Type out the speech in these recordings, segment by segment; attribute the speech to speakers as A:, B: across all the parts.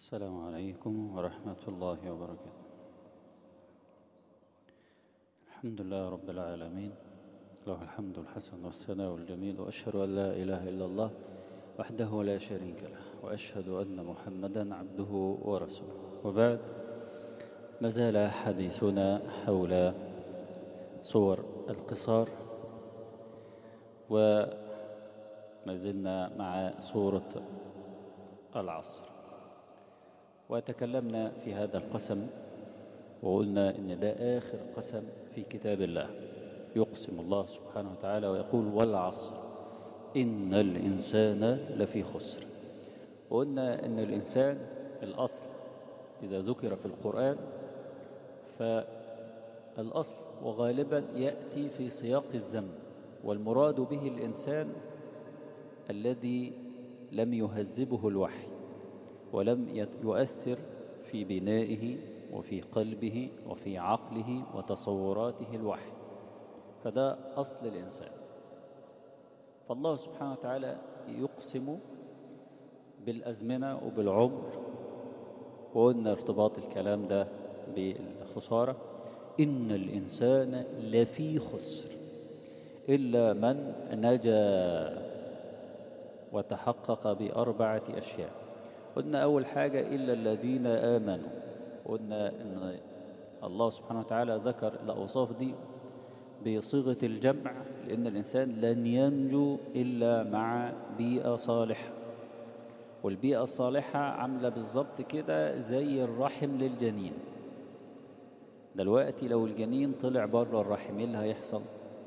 A: السلام عليكم ورحمة الله وبركاته الحمد لله رب العالمين له الحمد الحسن والثناء الجميل وأشهد أن لا إله إلا الله وحده لا شريك له وأشهد أن محمدا عبده ورسوله وبعد ما زال حديثنا حول صور القصار وما زلنا مع صورة العصر وتكلمنا في هذا القسم وقلنا إن ده آخر قسم في كتاب الله يقسم الله سبحانه وتعالى ويقول والعصر إن الإنسان لفي خسر وقلنا إن الإنسان الأصل إذا ذكر في القرآن فالأصل وغالبا يأتي في سياق الذنب والمراد به الإنسان الذي لم يهذبه الوحي ولم يؤثر في بنائه وفي قلبه وفي عقله وتصوراته الوحي فده أصل الإنسان فالله سبحانه وتعالى يقسم بالأزمنة وبالعمر وقلنا ارتباط الكلام ده بالخسارة إن الإنسان لفي خسر إلا من نجا وتحقق بأربعة أشياء قلنا أول حاجة إلا الذين آمنوا قلنا إن الله سبحانه وتعالى ذكر الأوصاف دي بصيغة الجمع لأن الإنسان لن ينجو إلا مع بيئة صالحة والبيئة الصالحة عاملة بالظبط كده زي الرحم للجنين دلوقتي لو الجنين طلع بره الرحم ايه اللي هيحصل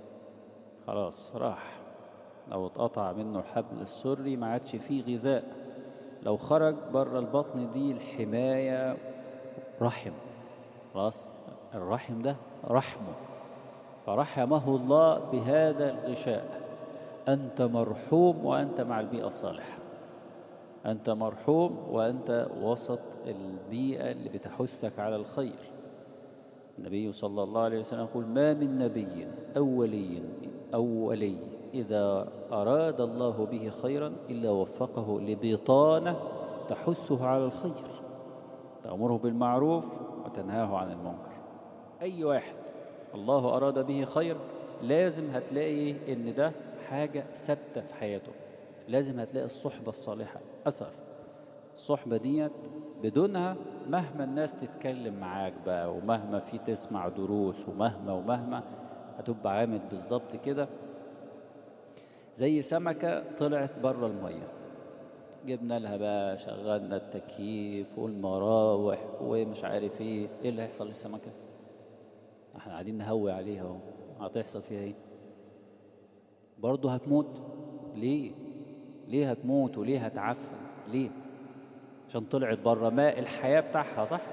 A: خلاص راح لو اتقطع منه الحبل السري ما عادش فيه غذاء لو خرج بره البطن دي الحماية رحم خلاص الرحم ده رحمه فرحمه الله بهذا الغشاء أنت مرحوم وأنت مع البيئة الصالحة أنت مرحوم وأنت وسط البيئة اللي بتحثك على الخير النبي صلى الله عليه وسلم يقول ما من نبي أولي أولي إذا أراد الله به خيرا إلا وفقه لبطانة تحثه على الخير تأمره بالمعروف وتنهاه عن المنكر أي واحد الله أراد به خير لازم هتلاقي إن ده حاجة ثابتة في حياته لازم هتلاقي الصحبة الصالحة أثر الصحبة ديت بدونها مهما الناس تتكلم معاك بقى ومهما في تسمع دروس ومهما ومهما هتبقى عامل بالظبط كده زي سمكة طلعت بره المية جبنا لها بقى شغلنا التكييف والمراوح ومش عارف ايه ايه اللي هيحصل للسمكة احنا قاعدين نهوي عليها اهو هتحصل فيها ايه برضه هتموت ليه ليه هتموت وليه هتعفن ليه عشان طلعت بره ماء الحياة بتاعها صح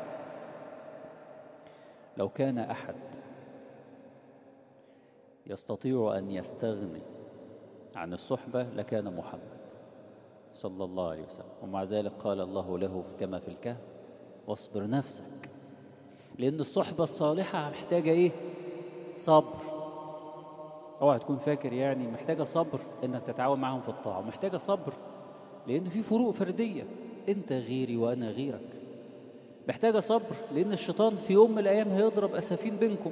A: لو كان أحد يستطيع أن يستغني عن الصحبة لكان محمد صلى الله عليه وسلم ومع ذلك قال الله له كما في الكهف واصبر نفسك لأن الصحبة الصالحة محتاجة إيه صبر اوعى تكون فاكر يعني محتاجة صبر انك تتعاون معهم في الطاعة محتاجة صبر لان في فروق فردية انت غيري وانا غيرك محتاجة صبر لان الشيطان في يوم من الايام هيضرب اسفين بينكم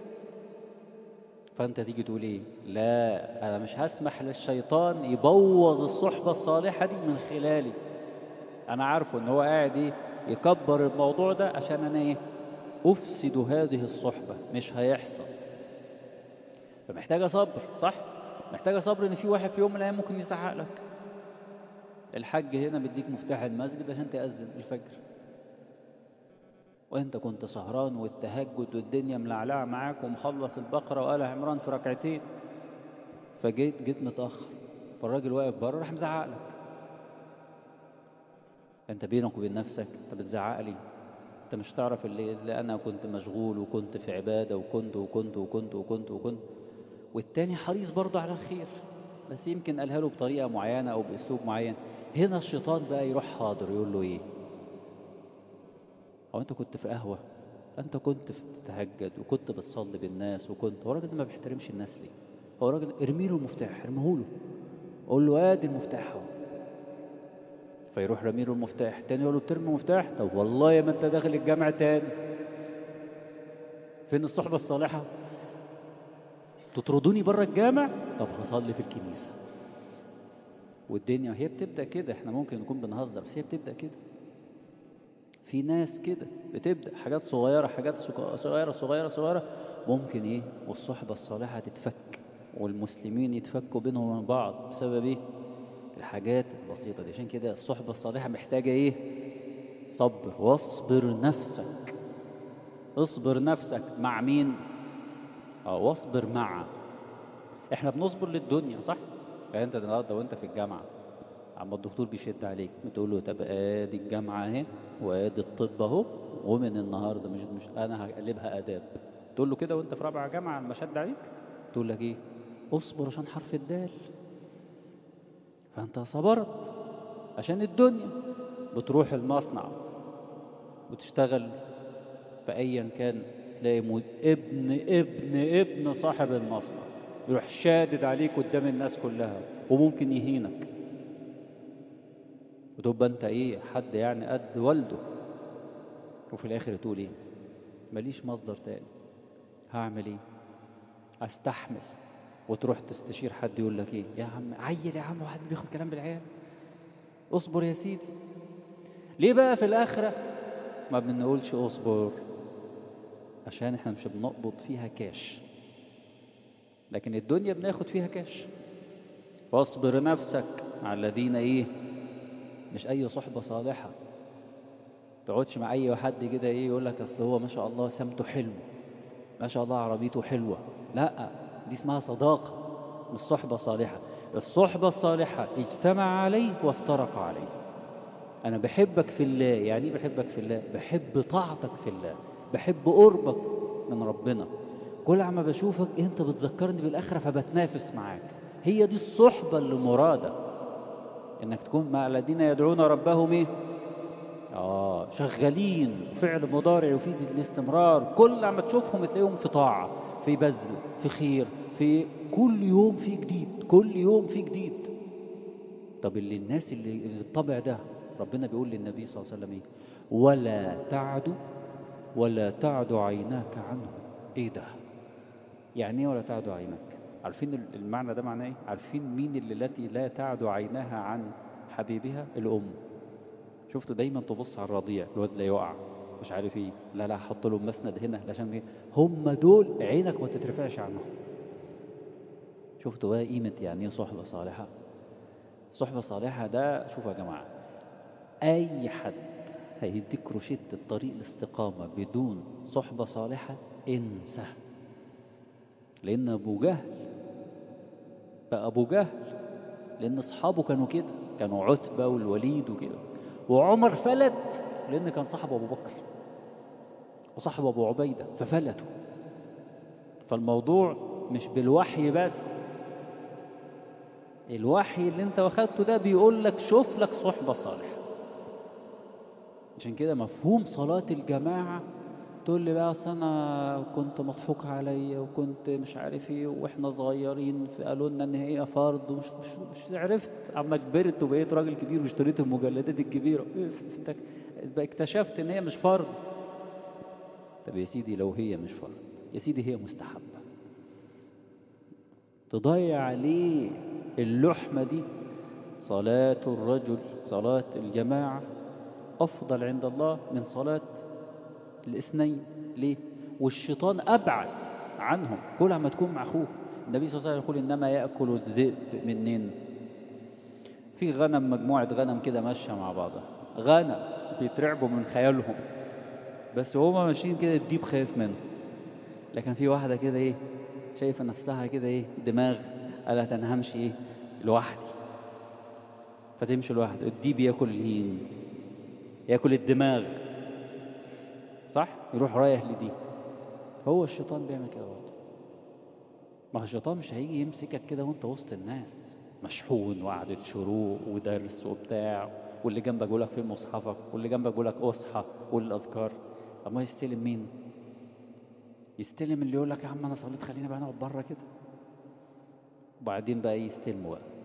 A: فانت تيجي تقول ايه لا انا مش هسمح للشيطان يبوظ الصحبة الصالحة دي من خلالي انا عارفه ان هو قاعد ايه يكبر الموضوع ده عشان انا ايه افسد هذه الصحبة مش هيحصل فمحتاجة صبر صح محتاجة صبر ان في واحد في يوم من الايام ممكن يزعق لك الحاج هنا بيديك مفتاح المسجد عشان تأذن الفجر وانت كنت سهران والتهجد والدنيا ملعلعة معاك ومخلص البقرة وآل عمران في ركعتين فجيت جيت متأخر فالراجل واقف بره راح مزعق لك انت بينك وبين نفسك انت بتزعق لي انت مش تعرف اللي, اللي انا كنت مشغول وكنت في عبادة وكنت وكنت وكنت وكنت وكنت والتاني حريص برضه على الخير بس يمكن قالها له بطريقة معينة أو بأسلوب معين هنا الشيطان بقى يروح حاضر يقول له إيه هو أنت كنت في قهوة أنت كنت بتتهجد وكنت بتصلي بالناس وكنت هو الراجل ده ما بيحترمش الناس ليه هو الراجل ارمي له المفتاح ارميه له قول له ادي المفتاح اهو فيروح رمي له المفتاح تاني يقول له بترمي مفتاح طب والله ما انت داخل الجامع تاني فين الصحبة الصالحة تطردوني بره الجامع طب هصلي في الكنيسة والدنيا هي بتبدأ كده احنا ممكن نكون بنهزر بس هي بتبدأ كده في ناس كده بتبدأ حاجات صغيرة حاجات صغيرة صغيرة صغيرة ممكن ايه والصحبة الصالحة تتفك والمسلمين يتفكوا بينهم وبين بعض بسبب ايه الحاجات البسيطة دي عشان كده الصحبة الصالحة محتاجة ايه صبر واصبر نفسك اصبر نفسك مع مين اه واصبر مع احنا بنصبر للدنيا صح يعني انت النهارده وانت في الجامعه عم الدكتور بيشد عليك بتقول له طب ادي الجامعه اهي وادي الطب اهو ومن النهارده مش مش انا هقلبها اداب تقول له كده وانت في رابعه جامعه لما شد عليك تقول لك ايه اصبر عشان حرف الدال فانت صبرت عشان الدنيا بتروح المصنع وتشتغل في ايا كان تلاقي ابن ابن ابن صاحب المصنع يروح شادد عليك قدام الناس كلها وممكن يهينك وتبقى انت ايه حد يعني قد والده وفي الاخر تقول ايه ماليش مصدر تاني هعمل ايه استحمل وتروح تستشير حد يقول لك ايه يا عم عيل يا عم وحد بياخد كلام بالعيال اصبر يا سيدي ليه بقى في الاخره ما بنقولش اصبر عشان احنا مش بنقبض فيها كاش لكن الدنيا بناخد فيها كاش واصبر نفسك على الذين ايه مش اي صحبة صالحة تقعدش مع اي حد كده ايه يقول لك اصل هو ما شاء الله سمته حلو ما شاء الله عربيته حلوة لا دي اسمها صداقة مش صحبة صالحة الصحبة الصالحة اجتمع عليه وافترق عليه انا بحبك في الله يعني ايه بحبك في الله بحب طاعتك في الله بحب قربك من ربنا كل عما بشوفك انت بتذكرني بالاخره فبتنافس معاك هي دي الصحبه اللي مراده انك تكون مع الذين يدعون ربهم ايه اه شغالين فعل مضارع يفيد الاستمرار كل عما تشوفهم تلاقيهم في طاعه في بذل في خير في كل يوم في جديد كل يوم في جديد طب اللي الناس اللي اللي الطبع ده ربنا بيقول للنبي صلى الله عليه وسلم ايه ولا تعد ولا تعد عيناك عنه ايه ده يعني ايه ولا تعد عيناك عارفين المعنى ده معناه ايه عارفين مين اللي التي لا تعد عيناها عن حبيبها الام شفتوا دايما تبص على الرضيع الواد لا يقع مش عارف ايه لا لا حط له مسند هنا عشان ايه هم دول عينك ما تترفعش عنهم شفتوا بقى قيمه يعني ايه صحبه صالحه صحبه صالحه ده شوفوا يا جماعه اي حد هيديك روشته الطريق الاستقامه بدون صحبه صالحه انسى لان ابو جهل بقى ابو جهل لان اصحابه كانوا كده كانوا عتبه والوليد وكده وعمر فلت لان كان صاحب ابو بكر وصاحب ابو عبيده ففلتوا فالموضوع مش بالوحي بس الوحي اللي انت واخدته ده بيقول لك شوف لك صحبه صالحه عشان كده مفهوم صلاه الجماعه تقول لي بقى اصل انا كنت مضحوك عليا وكنت مش عارف ايه واحنا صغيرين قالوا لنا ان هي فرض ومش مش, مش عرفت اما كبرت وبقيت راجل كبير واشتريت المجلدات الكبيره اكتشفت ان هي مش فرض طب يا سيدي لو هي مش فرض يا سيدي هي مستحبه تضيع ليه اللحمه دي صلاه الرجل صلاه الجماعه افضل عند الله من صلاه الاثنين ليه والشيطان أبعد عنهم كل ما تكون مع أخوك النبي صلى الله عليه وسلم يقول إنما يأكل الذئب منين في غنم مجموعة غنم كده ماشية مع بعضها غنم بيترعبوا من خيالهم بس هما ماشيين كده الديب خايف منه لكن في واحدة كده ايه شايفة نفسها كده ايه دماغ قالت انا همشي ايه لوحدي فتمشي لوحدها الديب ياكل الهين ياكل الدماغ صح يروح رايح لدي هو الشيطان بيعمل كده برضه ما هو الشيطان مش هيجي يمسكك كده وانت وسط الناس مشحون وقعدة شروق ودرس وبتاع واللي جنبك يقول لك فين مصحفك واللي جنبك يقول لك اصحى قول الاذكار اما يستلم مين يستلم اللي يقول لك يا عم انا صليت خلينا بقى نقعد بره كده وبعدين بقى يستلموا بقى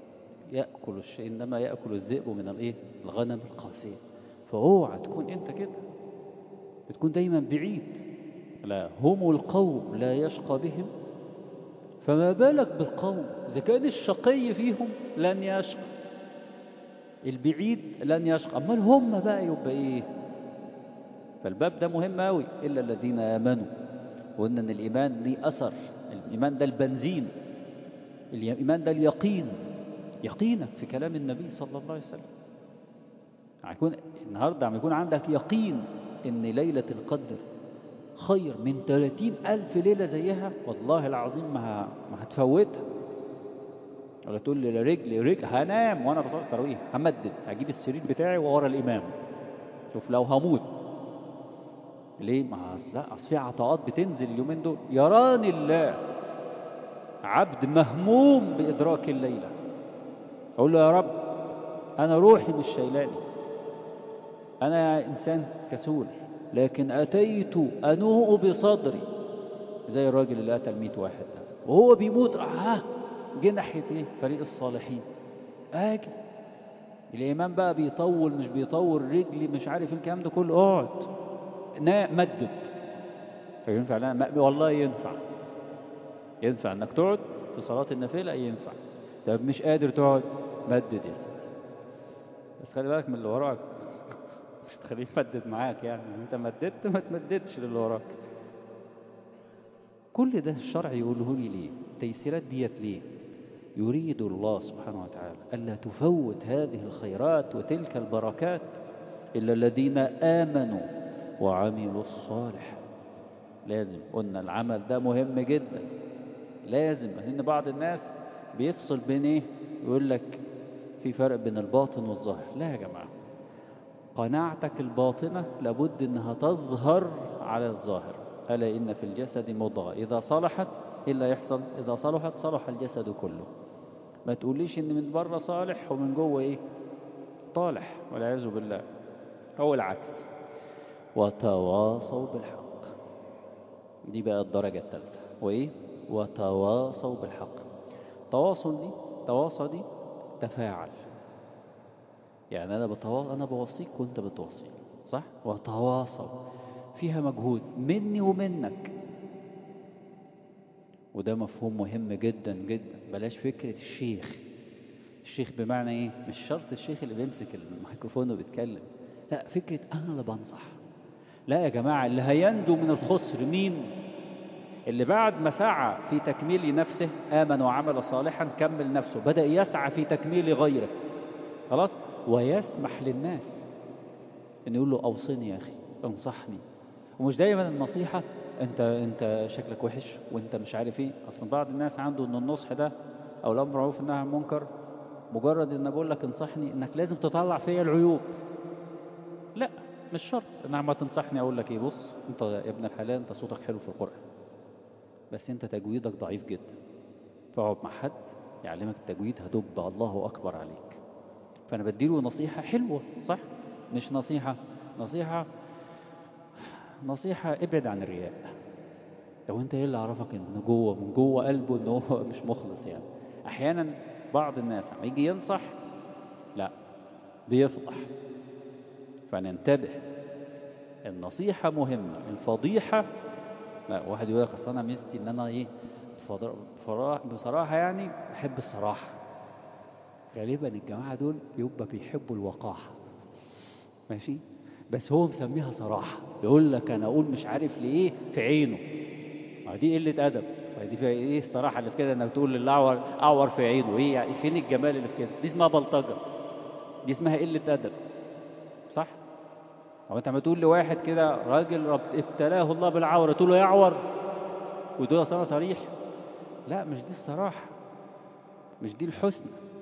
A: يأكل الشيء إنما يأكل الذئب من الإيه الغنم القاسية فاوعى تكون أنت كده بتكون دايما بعيد لا هم القوم لا يشقى بهم فما بالك بالقوم إذا كان الشقي فيهم لن يشقى البعيد لن يشقى أمال هم بقى يبقى إيه فالباب ده مهم أوي إلا الذين آمنوا وقلنا إن الإيمان ليه أثر الإيمان ده البنزين الإيمان ده اليقين يقينك في كلام النبي صلى الله عليه وسلم هيكون النهاردة عم يكون عندك يقين إن ليلة القدر خير من 30 ألف ليلة زيها والله العظيم ما ما هتفوتها ولا تقول لي لا رجلي رجل هنام وانا بصلي التراويح همدد هجيب السرير بتاعي وورا الامام شوف لو هموت ليه ما أصل- لا اصل في عطاءات بتنزل اليومين دول يراني الله عبد مهموم بادراك الليله اقول له يا رب انا روحي مش شايلاني انا انسان كسول لكن اتيت انوء بصدري زي الراجل اللي قتل 100 واحد ده وهو بيموت راح ها جه ناحيه ايه فريق الصالحين اجي الامام بقى بيطول مش بيطول رجلي مش عارف إيه الكلام ده كله اقعد نا مدد فينفع لا ما- والله ينفع ينفع انك تقعد في صلاه النافله ينفع طب مش قادر تقعد مدد يا سيدي بس خلي بالك من اللي وراك مش تخليه يمدد معاك يعني انت مددت ما تمددش للي وراك كل ده الشرع يقوله لي ليه التيسيرات ديت ليه يريد الله سبحانه وتعالى ألا تفوت هذه الخيرات وتلك البركات إلا الذين آمنوا وعملوا الصالح لازم قلنا العمل ده مهم جدا لازم لأن بعض الناس بيفصل بين إيه يقول لك في فرق بين الباطن والظاهر لا يا جماعة قناعتك الباطنة لابد أنها تظهر على الظاهر ألا إن في الجسد مضغة إذا صلحت إيه اللي يحصل إذا صلحت صلح الجسد كله ما تقوليش إن من بره صالح ومن جوه إيه طالح والعياذ بالله هو العكس وتواصوا بالحق دي بقى الدرجة الثالثة وإيه وتواصوا بالحق تواصل دي تواصل دي تفاعل يعني أنا بتواصل أنا بوصيك وأنت بتوصي صح وتواصل فيها مجهود مني ومنك وده مفهوم مهم جدا جدا بلاش فكرة الشيخ الشيخ بمعنى ايه مش شرط الشيخ اللي بيمسك الميكروفون وبيتكلم لا فكرة انا اللي بنصح لا يا جماعة اللي هينجو من الخسر مين اللي بعد ما سعى في تكميل نفسه آمن وعمل صالحا كمل نفسه بدأ يسعى في تكميل غيره خلاص ويسمح للناس ان يقول له اوصني يا اخي انصحني ومش دايما النصيحة انت انت شكلك وحش وانت مش عارف ايه اصلا بعض الناس عنده ان النصح ده او الامر معروف النهي عن المنكر مجرد ان بقول لك انصحني انك لازم تطلع فيا العيوب لا مش شرط انك ما تنصحني اقول لك ايه بص انت يا ابن الحلال انت صوتك حلو في القرآن بس انت تجويدك ضعيف جدا فاقعد مع حد يعلمك التجويد هتب الله اكبر عليك فانا بديله نصيحة حلوة صح مش نصيحة نصيحة نصيحة ابعد عن الرياء لو انت ايه اللي عرفك ان جوه من جوه قلبه ان هو مش مخلص يعني احيانا بعض الناس عم يجي ينصح لا بيفضح فننتبه النصيحة مهمة الفضيحة لا واحد يقول لك اصل انا ميزتي ان انا ايه فضر- فرا- بصراحة يعني بحب الصراحة غالبا الجماعة دول يبقى بيحبوا الوقاحة ماشي بس هو مسميها صراحة يقول لك أنا أقول مش عارف لإيه في عينه ما دي قلة أدب ما دي فيها إيه الصراحة اللي في كده إنك تقول للي أعور أعور في عينه إيه يعني فين الجمال اللي في كده دي اسمها بلطجة دي اسمها قلة أدب صح هو أنت لما تقول لواحد كده راجل رب ابتلاه الله بالعورة تقول له يعور وتقول أصل أنا صريح لا مش دي الصراحة مش دي الحسن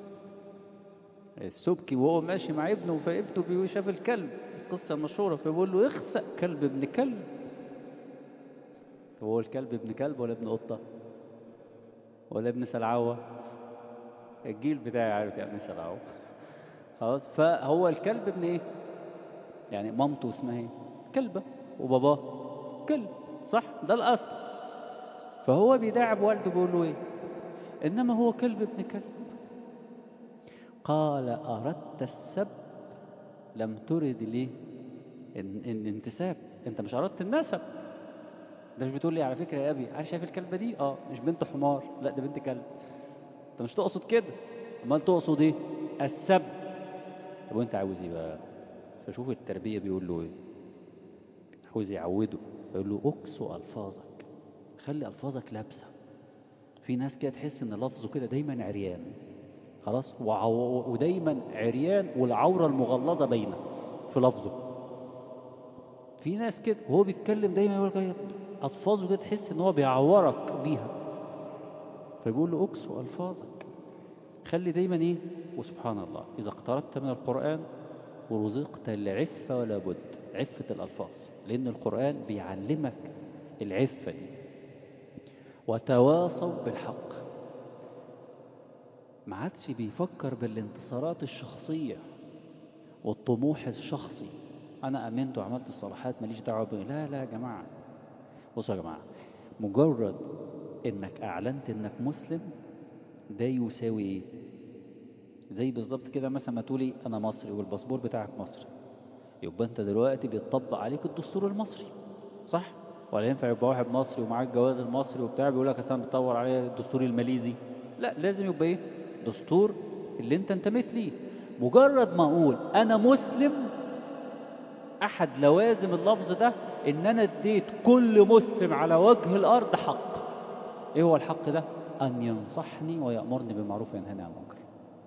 A: السبكي وهو ماشي مع ابنه فابنه بيقول شاف الكلب القصة مشهورة فبيقول له اخسأ كلب ابن كلب هو الكلب ابن كلب ولا ابن قطة ولا ابن سلعوة الجيل بتاعي عارف يعني ايه سلعوة خلاص فهو الكلب ابن ايه يعني مامته اسمها ايه كلبة وباباه كلب صح ده الأصل فهو بيداعب والده بيقول له ايه انما هو كلب ابن كلب قال أردت السب لم ترد ليه ان ان انتساب انت مش اردت النسب ده مش بتقول لي على فكره يا ابي عارف شايف الكلبه دي اه مش بنت حمار لا ده بنت كلب انت مش تقصد كده امال تقصد ايه السب طب وانت عاوز ايه بقى فشوف التربيه بيقول له ايه عاوز يعوده يقول له اكسو الفاظك خلي الفاظك لابسه في ناس كده تحس ان لفظه كده دايما عريان خلاص وعو... ودايما عريان والعوره المغلظه باينه في لفظه في ناس كده وهو بيتكلم دايما يقول لك الفاظه كده تحس ان هو بيعورك بيها فبيقول له اكسو الفاظك خلي دايما ايه وسبحان الله اذا اقتربت من القران ورزقت العفه ولا بد عفه الالفاظ لان القران بيعلمك العفه دي وتواصوا بالحق ما عادش بيفكر بالانتصارات الشخصيه والطموح الشخصي انا امنت وعملت الصلاحات ماليش دعوه بيه لا لا يا جماعه بصوا يا جماعه مجرد انك اعلنت انك مسلم ده يساوي ايه زي بالظبط كده مثلا ما تقولي انا مصري والباسبور بتاعك مصري يبقى انت دلوقتي بيطبق عليك الدستور المصري صح ولا ينفع يبقى واحد مصري ومعاه الجواز المصري وبتاع بيقول لك اصل بتطور عليه الدستور الماليزي لا لازم يبقى ايه دستور اللي انت انتميت ليه مجرد ما اقول انا مسلم احد لوازم اللفظ ده ان انا اديت كل مسلم على وجه الارض حق ايه هو الحق ده ان ينصحني ويامرني بالمعروف وينهاني عن المنكر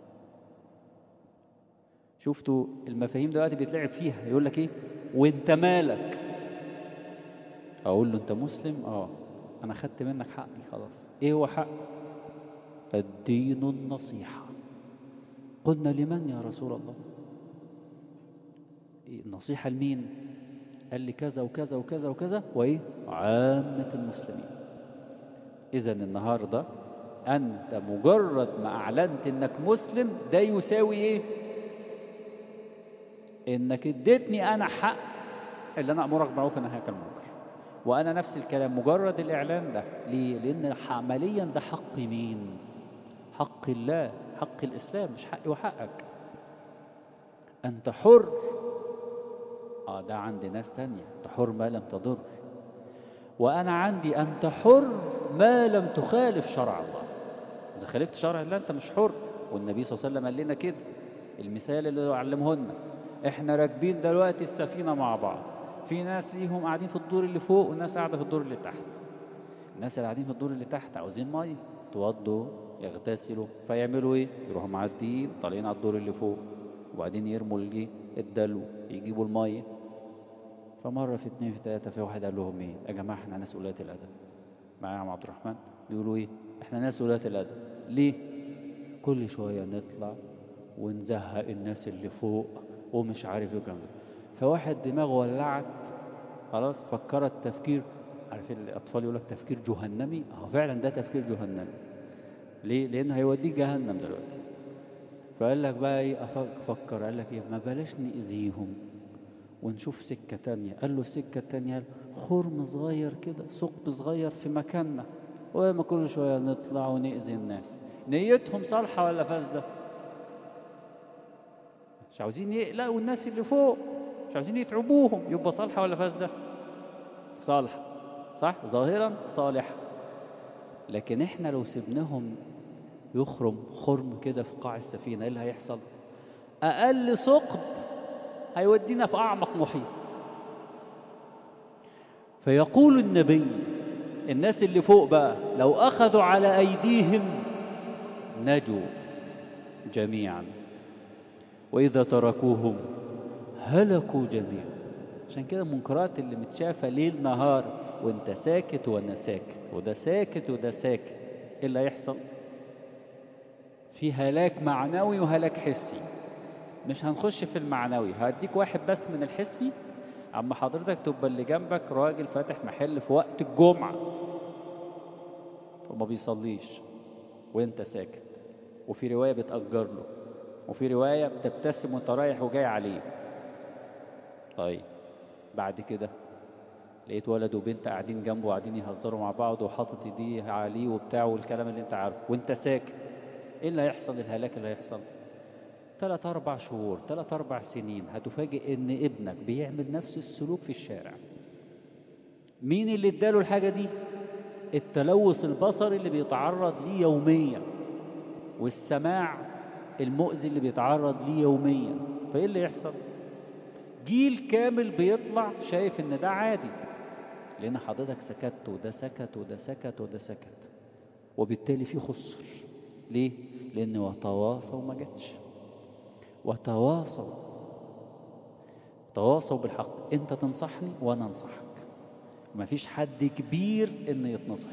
A: شفتوا المفاهيم دلوقتي بيتلعب فيها يقول لك ايه وانت مالك اقول له انت مسلم اه انا خدت منك حقي خلاص ايه هو حق الدين النصيحه قلنا لمن يا رسول الله النصيحة لمين قال لي كذا وكذا وكذا وكذا وإيه عامة المسلمين إذا النهاردة أنت مجرد ما أعلنت إنك مسلم ده يساوي إيه إنك اديتني أنا حق اللي أنا أمرك بالمعروف ونهاك المنكر وأنا نفس الكلام مجرد الإعلان ده ليه؟ لأن عمليا ده حق مين حق الله حق الإسلام مش حقي وحقك أنت حر آه ده عند ناس تانية أنت حر ما لم تضر وأنا عندي أنت حر ما لم تخالف شرع الله إذا خالفت شرع الله أنت مش حر والنبي صلى الله عليه وسلم قال لنا كده المثال اللي علمه لنا إحنا راكبين دلوقتي السفينة مع بعض في ناس ليهم قاعدين في الدور اللي فوق وناس قاعدة في الدور اللي تحت الناس اللي قاعدين في الدور اللي تحت عاوزين مية توضوا يغتسلوا فيعملوا ايه يروحوا معديين طالعين على الدور اللي فوق وبعدين يرموا الايه الدلو يجيبوا الميه فمره في اتنين في تلاته في واحد قال لهم ايه يا جماعه احنا ناس ولاة الادب معايا عبد الرحمن بيقولوا ايه احنا ناس ولاة الادب ليه كل شويه نطلع ونزهق الناس اللي فوق ومش عارف ايه الكلام ده فواحد دماغه ولعت خلاص فكرت تفكير عارف الاطفال يقول لك تفكير جهنمي اه فعلا ده تفكير جهنمي ليه لانه هيوديك جهنم دلوقتي فقال لك بقى ايه افكر قال لك ايه ما بلاش نأذيهم ونشوف سكة تانية قال له السكة التانية خرم صغير كده ثقب صغير في مكاننا وما كل شوية نطلع ونأذي الناس نيتهم صالحة ولا فاسدة مش عاوزين يقلقوا الناس اللي فوق مش عاوزين يتعبوهم يبقى صالحة ولا فاسدة صالحة صح ظاهرا صالحة لكن احنا لو سبناهم يخرم خرم كده في قاع السفينة ايه اللي هيحصل اقل ثقب هيودينا في اعمق محيط فيقول النبي الناس اللي فوق بقى لو اخذوا على ايديهم نجوا جميعا واذا تركوهم هلكوا جميعا عشان كده المنكرات اللي متشافه ليل نهار وانت ساكت وانا ساكت وده ساكت وده ساكت ايه اللي هيحصل في هلاك معنوي وهلاك حسي مش هنخش في المعنوي هديك واحد بس من الحسي اما حضرتك تبقى اللي جنبك راجل فاتح محل في وقت الجمعة وما بيصليش وانت ساكت وفي رواية بتأجر له وفي رواية بتبتسم وانت رايح وجاي عليه طيب بعد كده لقيت ولد وبنت قاعدين جنبه قاعدين يهزروا مع بعض وحاطط ايديه عليه وبتاع والكلام اللي انت عارفه وانت ساكت ايه اللي هيحصل الهلاك اللي هيحصل ثلاث أربع شهور ثلاث أربع سنين هتفاجئ إن ابنك بيعمل نفس السلوك في الشارع مين اللي اداله الحاجة دي التلوث البصري اللي بيتعرض ليه يوميا والسماع المؤذي اللي بيتعرض ليه يوميا فايه اللي يحصل جيل كامل بيطلع شايف ان ده عادي لان حضرتك سكت وده سكت وده سكت وده سكت وبالتالي في خسر ليه لان وتواصوا ما جاتش وتواصوا تواصوا بالحق انت تنصحني وانا انصحك مفيش حد كبير ان يتنصح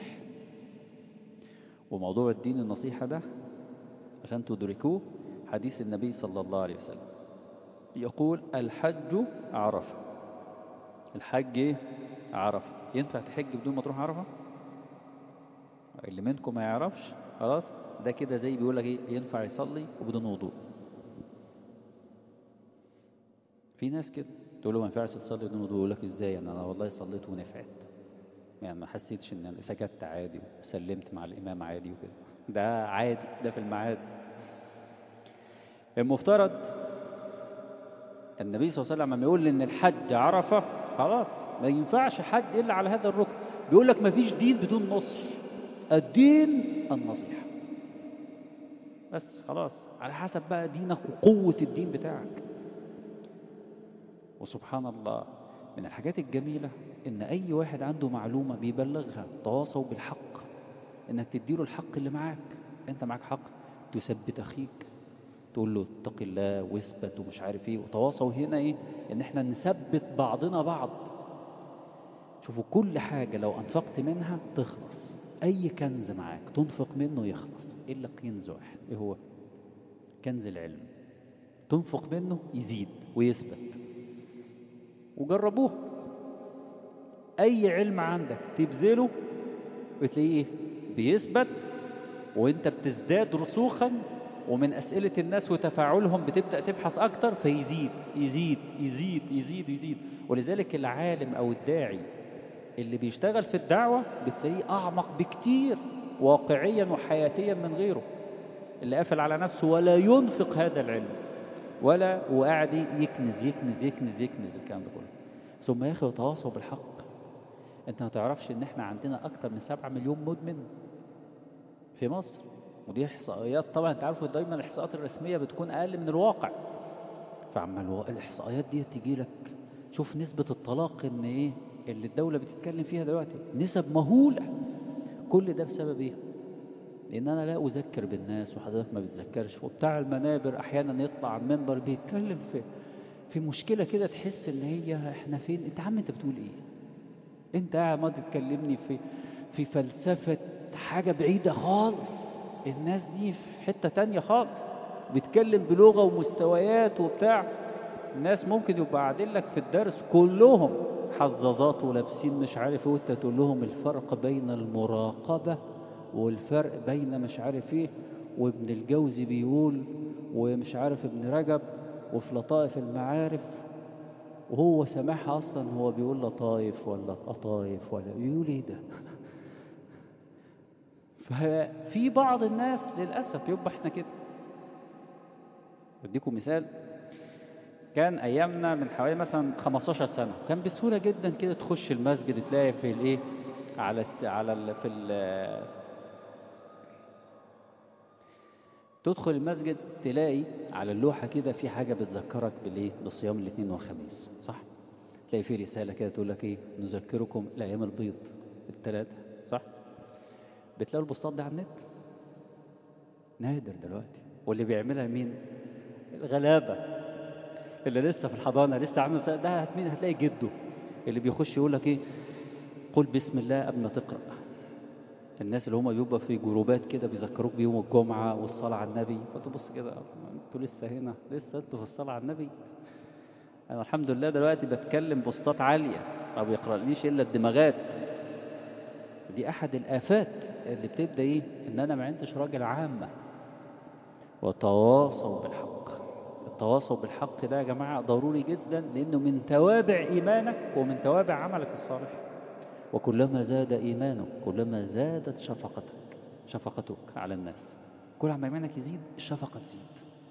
A: وموضوع الدين النصيحة ده عشان تدركوه حديث النبي صلى الله عليه وسلم يقول الحج عرفة الحج ايه عرفة ينفع تحج بدون ما تروح عرفة اللي منكم ما يعرفش خلاص ده كده زي بيقول لك ايه ينفع يصلي وبدون وضوء في ناس كده تقول له ما ينفعش تصلي بدون وضوء يقول لك ازاي يعني انا والله صليت ونفعت يعني ما حسيتش ان انا سجدت عادي وسلمت مع الامام عادي وكده ده عادي ده في الميعاد المفترض النبي صلى الله عليه وسلم لما يقول ان الحج عرفه خلاص ما ينفعش حد الا على هذا الركن بيقول لك ما فيش دين بدون نصح الدين النصيحه بس خلاص على حسب بقى دينك وقوه الدين بتاعك وسبحان الله من الحاجات الجميلة إن أي واحد عنده معلومة بيبلغها تواصوا بالحق إنك تديله الحق اللي معاك أنت معاك حق تثبت أخيك تقول له اتق الله واثبت ومش عارف ايه وتواصوا هنا ايه ان احنا نثبت بعضنا بعض شوفوا كل حاجة لو انفقت منها تخلص اي كنز معاك تنفق منه يخلص الا كنز واحد ايه هو كنز العلم تنفق منه يزيد ويثبت وجربوه اي علم عندك تبذله بتلاقيه ايه بيثبت وانت بتزداد رسوخا ومن أسئلة الناس وتفاعلهم بتبدأ تبحث أكتر فيزيد يزيد يزيد يزيد يزيد ولذلك العالم أو الداعي اللي بيشتغل في الدعوة بتلاقيه أعمق بكتير واقعيا وحياتيا من غيره اللي قافل على نفسه ولا ينفق هذا العلم ولا وقاعد يكنز يكنز يكنز يكنز الكلام ده كله ثم يا أخي وتواصوا بالحق أنت ما تعرفش إن إحنا عندنا أكتر من سبعة مليون مدمن في مصر ودي احصائيات طبعا انت عارفوا دايما الاحصائيات الرسميه بتكون اقل من الواقع فعما الو... الاحصائيات دي تيجي لك شوف نسبه الطلاق ان ايه اللي الدوله بتتكلم فيها دلوقتي نسب مهوله كل ده بسبب ايه لان انا لا اذكر بالناس وحضرتك ما بتذكرش وبتاع المنابر احيانا يطلع على المنبر بيتكلم في في مشكله كده تحس ان هي احنا فين انت عم انت بتقول ايه انت قاعد ما تكلمني في في فلسفه حاجه بعيده خالص الناس دي في حتة تانية خالص بيتكلم بلغة ومستويات وبتاع الناس ممكن يبقى قاعدين لك في الدرس كلهم حظاظات ولابسين مش عارف ايه وانت تقول لهم الفرق بين المراقبة والفرق بين مش عارف ايه وابن الجوزي بيقول ومش عارف ابن رجب وفي لطائف المعارف وهو سامعها اصلا هو بيقول لطايف ولا قطايف ولا بيقول ايه ده ففي بعض الناس للأسف يبقى احنا كده أديكم مثال كان أيامنا من حوالي مثلا 15 سنة كان بسهولة جدا كده تخش المسجد تلاقي في الإيه على الس... على ال... في ال... تدخل المسجد تلاقي على اللوحة كده في حاجة بتذكرك بالإيه بصيام الاثنين والخميس صح تلاقي في رسالة كده تقول لك إيه نذكركم الأيام البيض الثلاثة صح بتلاقوا البوستات دي على النت نادر دلوقتي واللي بيعملها مين الغلابة اللي لسه في الحضانة لسه عامل ده مين هتلاقي جده اللي بيخش يقول لك ايه قل بسم الله قبل ما تقرأ الناس اللي هم بيبقى في جروبات كده بيذكروك بيوم الجمعة والصلاة على النبي فتبص كده انتوا لسه هنا لسه انتوا في الصلاة على النبي انا الحمد لله دلوقتي بتكلم بوستات عالية ما بيقرأليش الا الدماغات دي احد الافات اللي بتبدا ايه ان انا ما عندش راجل عامه وتواصوا بالحق التواصل بالحق ده يا جماعه ضروري جدا لانه من توابع ايمانك ومن توابع عملك الصالح وكلما زاد ايمانك كلما زادت شفقتك شفقتك على الناس كل ما ايمانك يزيد الشفقه تزيد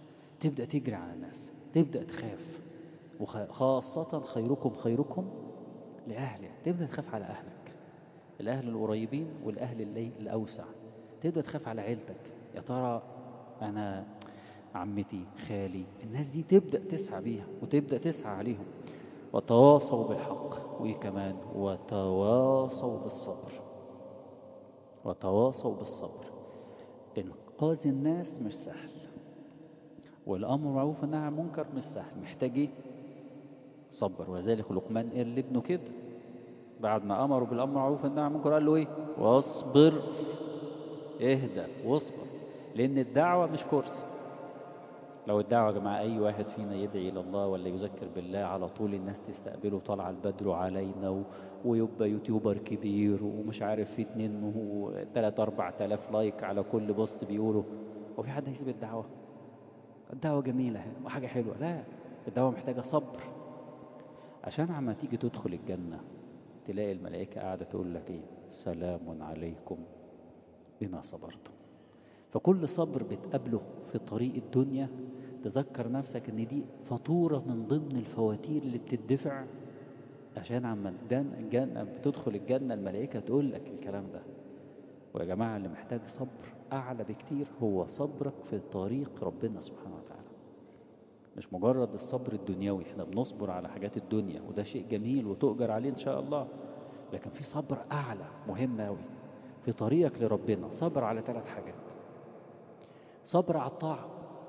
A: تبدأ تجري على الناس تبدأ تخاف وخاصة خيركم خيركم لأهله تبدأ تخاف على أهلك الأهل القريبين والأهل اللي الأوسع تبدأ تخاف على عيلتك يا ترى أنا عمتي خالي الناس دي تبدأ تسعى بيها وتبدأ تسعى عليهم وتواصوا بالحق وإيه كمان وتواصوا بالصبر وتواصوا بالصبر إنقاذ الناس مش سهل والأمر معروف والنهي عن المنكر مش سهل محتاج إيه؟ صبر وذلك لقمان قال لابنه كده بعد ما أمره بالأمر معروف والنهي عن المنكر قال له إيه واصبر اهدى واصبر لأن الدعوة مش كرسي لو الدعوة يا جماعة أي واحد فينا يدعي إلى الله ولا يذكر بالله على طول الناس تستقبله طلع البدر علينا و... ويبقى يوتيوبر كبير ومش عارف في اتنين وتلات أربع تلاف لايك على كل بوست بيقوله وفي حد هيسيب الدعوة الدعوة جميلة وحاجة حلوة لا الدعوة محتاجة صبر عشان عما تيجي تدخل الجنة تلاقي الملائكة قاعدة تقول لك ايه سلام عليكم بما صبرتم فكل صبر بتقابله في طريق الدنيا تذكر نفسك ان دي فاتورة من ضمن الفواتير اللي بتدفع عشان عما الجنة بتدخل الجنة الملائكة تقول لك الكلام ده ويا جماعة اللي محتاج صبر أعلى بكتير هو صبرك في طريق ربنا سبحانه وتعالى مش مجرد الصبر الدنيوي احنا بنصبر على حاجات الدنيا وده شيء جميل وتؤجر عليه إن شاء الله لكن في صبر أعلى مهم أوي في طريقك لربنا صبر على ثلاث حاجات صبر على الطاعة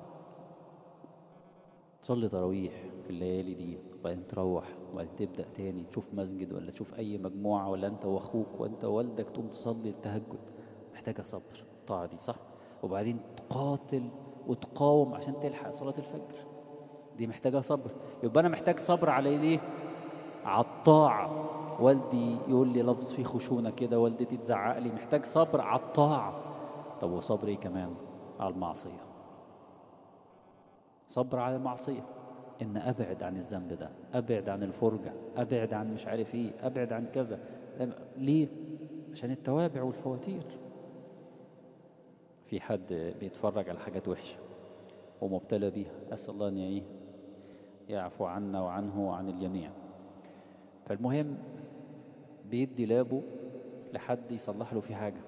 A: تصلي تراويح في الليالي دي وبعدين تروح وبعدين تبدأ تاني تشوف مسجد ولا تشوف أي مجموعة ولا أنت وأخوك وأنت ووالدك تقوم تصلي التهجد محتاجة صبر الطاعة دي صح وبعدين تقاتل وتقاوم عشان تلحق صلاة الفجر دي محتاجة صبر يبقى أنا محتاج صبر على ليه على الطاعة والدي يقول لي لفظ فيه خشونة كده والدتي تزعق لي محتاج صبر على الطاعة طب وصبر ايه كمان على المعصية صبر على المعصية ان ابعد عن الذنب ده ابعد عن الفرجة ابعد عن مش عارف ايه ابعد عن كذا ليه عشان التوابع والفواتير في حد بيتفرج على حاجات وحشة ومبتلى بيها أسأل الله أن ايه يعفو عنا وعنه وعن الجميع فالمهم بيدي لابه لحد يصلح له في حاجة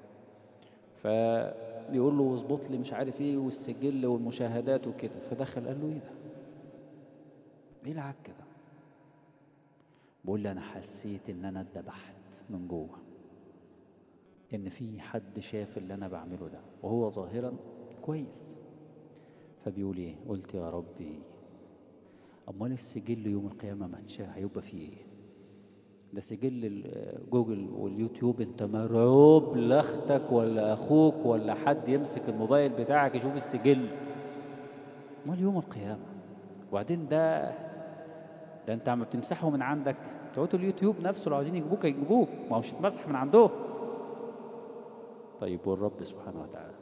A: فبيقول له اظبط لي مش عارف ايه والسجل والمشاهدات وكده فدخل قال له ايه ده ايه العك كده بقول لي انا حسيت ان انا اتذبحت من جوه ان في حد شاف اللي انا بعمله ده وهو ظاهرا كويس فبيقول ايه قلت يا ربي امال السجل يوم القيامه ما هيبقى فيه ايه ده سجل جوجل واليوتيوب انت مرعوب لاختك ولا اخوك ولا حد يمسك الموبايل بتاعك يشوف السجل امال يوم القيامه وبعدين ده ده انت عم بتمسحه من عندك بتوع اليوتيوب نفسه لو عايزين يجيبوك يجيبوك ما هو مش هتمسح من عندهم طيب والرب سبحانه وتعالى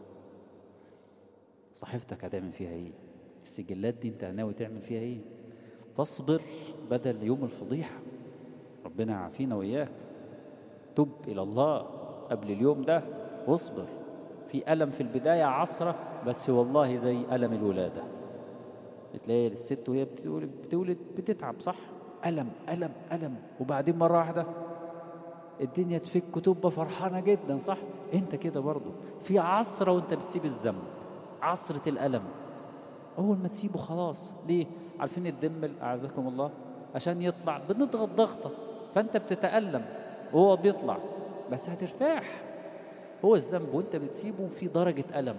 A: صحيفتك هتعمل فيها ايه السجلات دي انت ناوي تعمل فيها ايه فاصبر بدل يوم الفضيحه ربنا يعافينا وإياك تب إلى الله قبل اليوم ده واصبر في ألم في البداية عصرة بس والله زي ألم الولادة بتلاقي الست وهي بتولد, بتولد بتتعب صح ألم ألم ألم وبعدين مرة واحدة الدنيا تفك وتبقى فرحانة جدا صح انت كده برضو في عصرة وانت بتسيب الذنب عصرة الألم أول ما تسيبه خلاص ليه عارفين الدم أعزكم الله عشان يطلع بنضغط ضغطة فأنت بتتألم وهو بيطلع بس هترتاح هو الذنب وانت بتسيبه في درجة ألم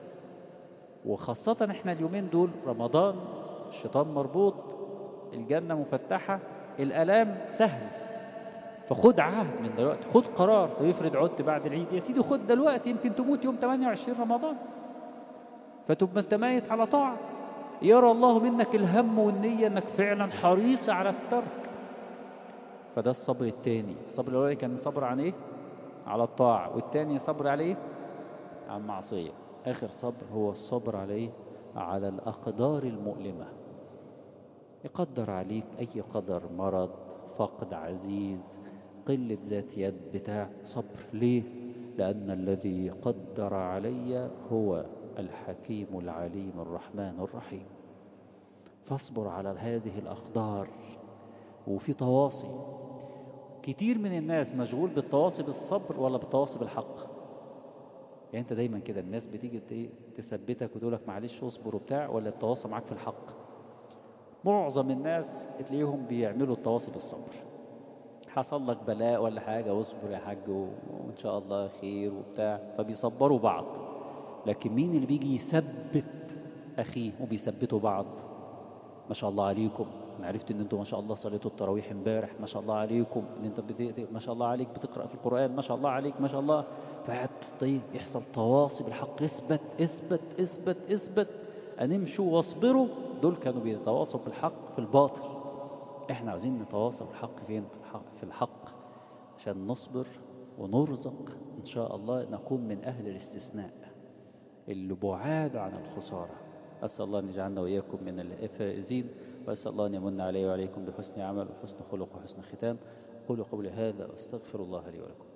A: وخاصة احنا اليومين دول رمضان الشيطان مربوط الجنة مفتحة الألام سهل فخد عهد من دلوقتي خد قرار طب افرض عدت بعد العيد يا سيدي خد دلوقتي يمكن تموت يوم 28 رمضان فتبقى انت ميت على طاعة يرى الله منك الهم والنية انك فعلا حريص على الترك فده الصبر التاني الصبر الاولاني كان صبر عن ايه على الطاعة والتاني صبر على ايه عن المعصية اخر صبر هو الصبر على ايه على الاقدار المؤلمة يقدر عليك اي قدر مرض فقد عزيز قلة ذات يد بتاع صبر ليه لأن الذي قدر علي هو الحكيم العليم الرحمن الرحيم فاصبر على هذه الأقدار وفي تواصي كتير من الناس مشغول بالتواصي بالصبر ولا بالتواصي بالحق يعني انت دايما كده الناس بتيجي تثبتك وتقول لك معلش اصبر وبتاع ولا التواصي معاك في الحق معظم الناس تلاقيهم بيعملوا التواصي بالصبر حصل لك بلاء ولا حاجة واصبر يا حاج وإن شاء الله خير وبتاع فبيصبروا بعض لكن مين اللي بيجي يثبت أخيه وبيثبتوا بعض ما شاء الله عليكم انا عرفت ان انتوا ما شاء الله صليتوا التراويح امبارح ما شاء الله عليكم ان انت بت... ما شاء الله عليك بتقرا في القران ما شاء الله عليك ما شاء الله فقعد طيب يحصل تواصي بالحق اثبت اثبت اثبت اثبت انمشوا واصبروا دول كانوا بيتواصوا بالحق في الباطل احنا عاوزين نتواصى بالحق فين في الحق, في الحق عشان نصبر ونرزق ان شاء الله نكون من اهل الاستثناء اللي بعاد عن الخساره أسأل الله أن يجعلنا وإياكم من الفائزين وأسأل الله أن يمن علي وعليكم بحسن عمل وحسن خلق وحسن ختام قولوا قولي هذا وأستغفر الله لي ولكم